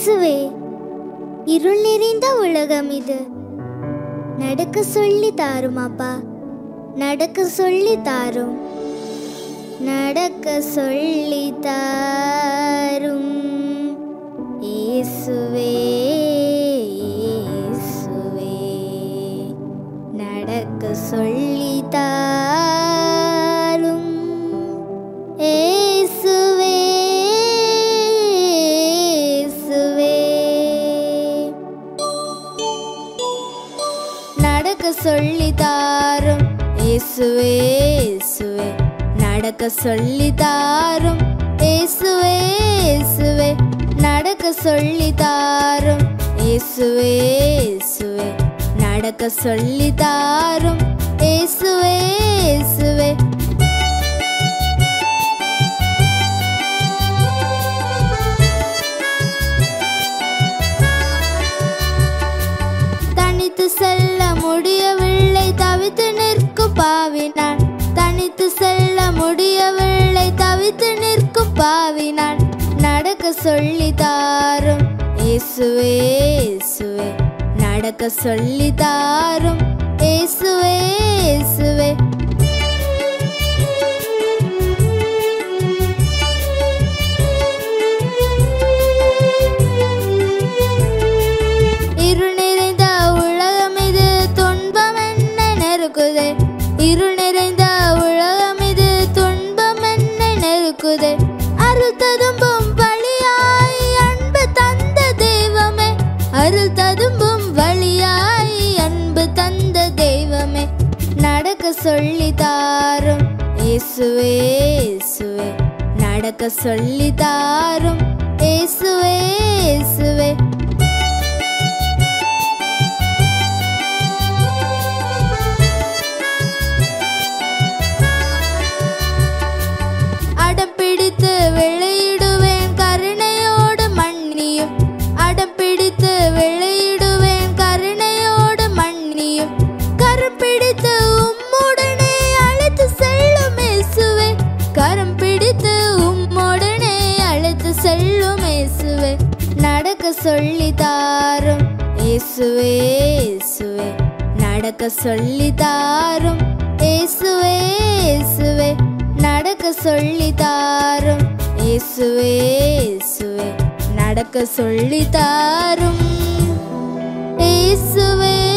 இயேசுவே இருள் நிறைந்த உலகம் இது நடக்க சொல்லி தாரும் அப்பா நடக்க சொல்லி தாரும் நடக்க சொல்லி தாரும் இயேசுவே இயேசுவே நடக்க சொல்லி தாரும் இயேசுவே இயேசுவே நடக்க சொல்லி தாரும் இயேசுவே இயேசுவே நடக்க சொல்லி தாரும் இயேசுவே இயேசுவே நடக்க சொல்லி தாரும் இயேசுவே இயேசுவே நடக்க சொல்லி தாரும் இயேசுவே இயேசுவே தனித்து செல்ல முடியவில்லை தவித்து நிற்கும் பாவினான் தனித்து செல்ல முடியவில்லை தவித்து நிற்கும் பாவினான் நடக்க சொல்லி தாரும் இயேசுவே இயேசுவே நடக்க சொல்லி தாரும் இயேசுவே இயேசுவே இருள் நிறைந்த உலகம் இது துன்பம் என்ன நெருக்குதே இருள் நிறைந்த உலகம் இது துன்பம் என்ன நெருக்குதே அருள் ததும்பும் வழியாய் அன்பு தந்த தெய்வமே அருள் ததும்பும் வழியாய் அன்பு தந்த தெய்வமே நடக்க சொல்லி தாரும் இயேசுவே இயேசுவே நடக்க சொல்லி தாரும் இயேசுவே இயேசுவே அடம் பிடித்து வெளியிடுவேன் கருணையோடு மன்னியும் அடம் பிடித்து வெளியிடுவேன் கருணையோடு மன்னியும் கரம் பிடித்து உம்முடனே அழைத்து செல்லும் இயேசுவே கரம் பிடித்து உம்முடனே அழைத்து செல்லும் இயேசுவே நடக்க சொல்லி தாரும் இயேசுவே இயேசுவே நடக்க சொல்லி தாரும் இயேசுவே இயேசுவே நடக்க சொல்லி தாரும் இயேசுவே இயேசுவே நடக்க சொல்லி தாரும் இயேசுவே